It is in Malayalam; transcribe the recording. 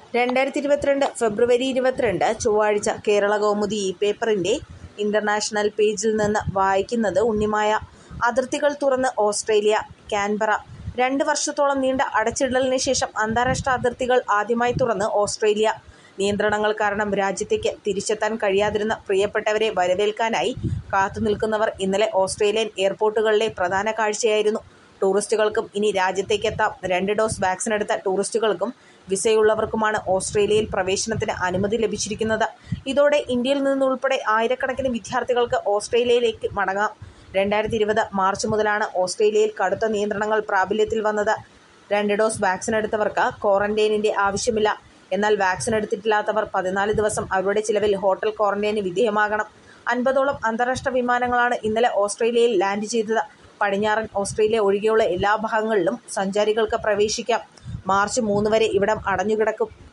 രണ്ടായിരത്തി ഇരുപത്തിരണ്ട് ഫെബ്രുവരി ഇരുപത്തിരണ്ട് ചൊവ്വാഴ്ച കേരള കൗമുദി ഈ പേപ്പറിൻ്റെ ഇൻ്റർനാഷണൽ പേജിൽ നിന്ന് വായിക്കുന്നത് ഉണ്ണിമായ അതിർത്തികൾ തുറന്ന് ഓസ്ട്രേലിയ കാൻബറ രണ്ട് വർഷത്തോളം നീണ്ട അടച്ചിടലിന് ശേഷം അന്താരാഷ്ട്ര അതിർത്തികൾ ആദ്യമായി തുറന്ന് ഓസ്ട്രേലിയ നിയന്ത്രണങ്ങൾ കാരണം രാജ്യത്തേക്ക് തിരിച്ചെത്താൻ കഴിയാതിരുന്ന പ്രിയപ്പെട്ടവരെ വരവേൽക്കാനായി കാത്തുനിൽക്കുന്നവർ ഇന്നലെ ഓസ്ട്രേലിയൻ എയർപോർട്ടുകളിലെ പ്രധാന കാഴ്ചയായിരുന്നു ടൂറിസ്റ്റുകൾക്കും ഇനി രാജ്യത്തേക്കെത്താം രണ്ട് ഡോസ് വാക്സിനെടുത്ത ടൂറിസ്റ്റുകൾക്കും വിസയുള്ളവർക്കുമാണ് ഓസ്ട്രേലിയയിൽ പ്രവേശനത്തിന് അനുമതി ലഭിച്ചിരിക്കുന്നത് ഇതോടെ ഇന്ത്യയിൽ നിന്നുൾപ്പെടെ ആയിരക്കണക്കിന് വിദ്യാർത്ഥികൾക്ക് ഓസ്ട്രേലിയയിലേക്ക് മടങ്ങാം രണ്ടായിരത്തി ഇരുപത് മാർച്ച് മുതലാണ് ഓസ്ട്രേലിയയിൽ കടുത്ത നിയന്ത്രണങ്ങൾ പ്രാബല്യത്തിൽ വന്നത് രണ്ട് ഡോസ് വാക്സിൻ എടുത്തവർക്ക് ക്വാറന്റൈനിന്റെ ആവശ്യമില്ല എന്നാൽ വാക്സിൻ എടുത്തിട്ടില്ലാത്തവർ പതിനാല് ദിവസം അവരുടെ ചിലവിൽ ഹോട്ടൽ ക്വാറന്റൈന് വിധേയമാകണം അൻപതോളം അന്താരാഷ്ട്ര വിമാനങ്ങളാണ് ഇന്നലെ ഓസ്ട്രേലിയയിൽ ലാൻഡ് ചെയ്തത് പടിഞ്ഞാറൻ ഓസ്ട്രേലിയ ഒഴികെയുള്ള എല്ലാ ഭാഗങ്ങളിലും സഞ്ചാരികൾക്ക് പ്രവേശിക്കാം മാർച്ച് മൂന്ന് വരെ ഇവിടം അടഞ്ഞുകിടക്കും